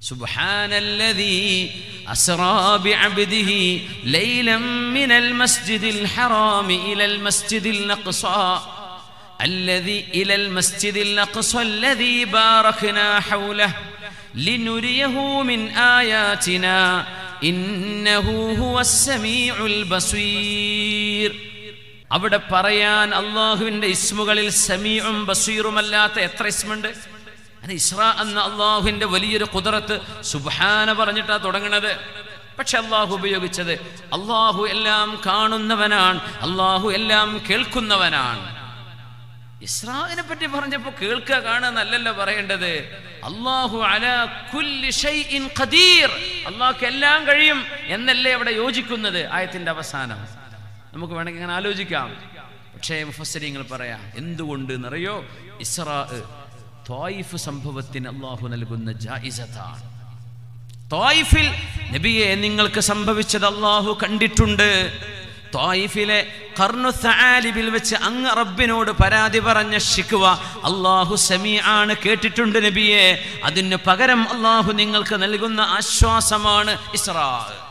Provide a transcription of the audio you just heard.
سبحان الذي أسرى بعبده ليلا من المسجد الحرام إلى المسجد الأقصى الذي إلى المسجد الأقصى الذي باركنا حوله لنريه من آياتنا إنه هو السميع البصير അവിടെ പറയാൻ അള്ളാഹുവിൻ്റെ ഇസ്മുകളിൽ സമീഉം ബസീറുമല്ലാത്ത എത്ര ഇസ്മുണ്ട് അത് ഇസ്ര എന്ന അള്ളാഹുവിൻ്റെ വലിയൊരു കുതിരത്ത് സുബാന പറഞ്ഞിട്ടാ തുടങ്ങണത് പക്ഷെ അള്ളാഹു ഉപയോഗിച്ചത് അള്ളാഹു എല്ലാം കാണുന്നവനാണ് അള്ളാഹു എല്ലാം കേൾക്കുന്നവനാണ് ഇസ്രാവിനെ പറ്റി പറഞ്ഞപ്പോൾ കേൾക്കുക കാണുക എന്നല്ലല്ലോ പറയേണ്ടത് അള്ളാഹു അല കുല്ലി ഷൈഇൻ ഖദീർ അള്ളാഹ്ക്ക് എല്ലാം കഴിയും എന്നല്ലേ അവിടെ യോജിക്കുന്നത് ആയത്തിന്റെ അവസാനം നമുക്ക് വേണമെങ്കിൽ അങ്ങനെ ആലോചിക്കാം പക്ഷേ മുഫസ്സരിങ്ങൾ പറയാം എന്തുകൊണ്ട് എന്നറിയോ ഇസ്രാ ത്വായിഫ് സംഭവത്തിന് അള്ളാഹു നൽകുന്ന ജായിസത്താണ് ത്വായിഫിൽ നബിയെ നിങ്ങൾക്ക് സംഭവിച്ചത് അള്ളാഹു കണ്ടിട്ടുണ്ട് ത്വായിഫിലെ കർണുസാലിബിൽ വെച്ച് അങ്ങ് റബ്ബിനോട് പരാതി പറഞ്ഞ ഷിക്കുവ അള്ളാഹു സമീ ആണ് കേട്ടിട്ടുണ്ട് നബിയെ അതിന് പകരം അള്ളാഹു നിങ്ങൾക്ക് നൽകുന്ന ആശ്വാസമാണ് ഇസ്രാ